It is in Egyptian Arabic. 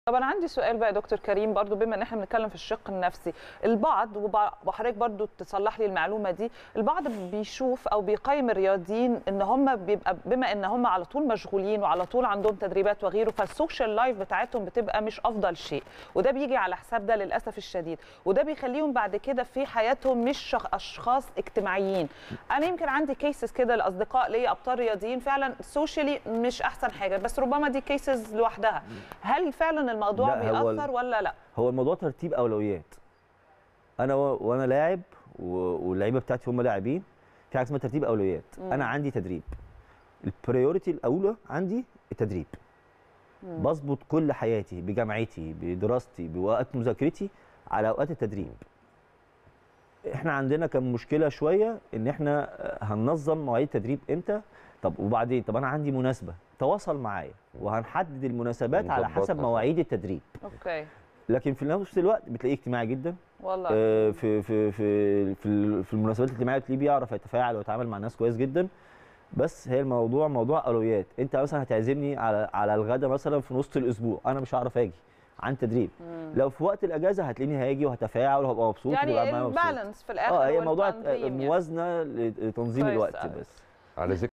طب انا عندي سؤال بقى يا دكتور كريم برضو بما ان احنا بنتكلم في الشق النفسي البعض وب- وحضرتك برضو تصلح لي المعلومه دي البعض بيشوف او بيقيم الرياضيين ان هم بيبقى بما ان هم على طول مشغولين وعلى طول عندهم تدريبات وغيره فالسوشيال لايف بتاعتهم بتبقى مش افضل شيء وده بيجي على حساب ده للاسف الشديد وده بيخليهم بعد كده في حياتهم مش شخ- اشخاص اجتماعيين انا يمكن عندي كيسز كده لاصدقاء ليا ابطال رياضيين فعلا سوشيالي مش احسن حاجه بس ربما دي كيسز لوحدها هل فعلا الموضوع لا، هو ال- بيأثر ولا لا هو الموضوع ترتيب اولويات انا و... وانا لاعب و... واللعيبه بتاعتي هم لاعبين في حاجه اسمها ترتيب اولويات مم. انا عندي تدريب البريوريتي الاولى عندي التدريب مم. بظبط كل حياتي بجامعتي بدراستي بوقت مذاكرتي على اوقات التدريب احنا عندنا كان مشكله شويه ان احنا آه، هننظم مواعيد التدريب امتى طب وبعدين طب انا عندي مناسبه تواصل معايا وهنحدد المناسبات على حسب ونظبطها. مواعيد التدريب اوكي لكن في نفس الوقت بتلاقيه اجتماعي جدا والله آه، في في في في ال- في المناسبات الاجتماعيه بتلاقيه بيعرف يتفاعل ويتعامل مع الناس كويس جدا بس هي الموضوع موضوع اولويات انت مثلا هتعزمني على على الغدا مثلا في نص الاسبوع انا مش هعرف اجي عن تدريب مم. لو في وقت الاجازه هتلاقيني هاجي وهتفاعل وهبقى مبسوط وتبقى يعني معايا مبسوط. البالانس في الاخر اه هي هو موضوع التنظيم يعني. موازنه لتنظيم كويس الوقت أوي. بس على ذكر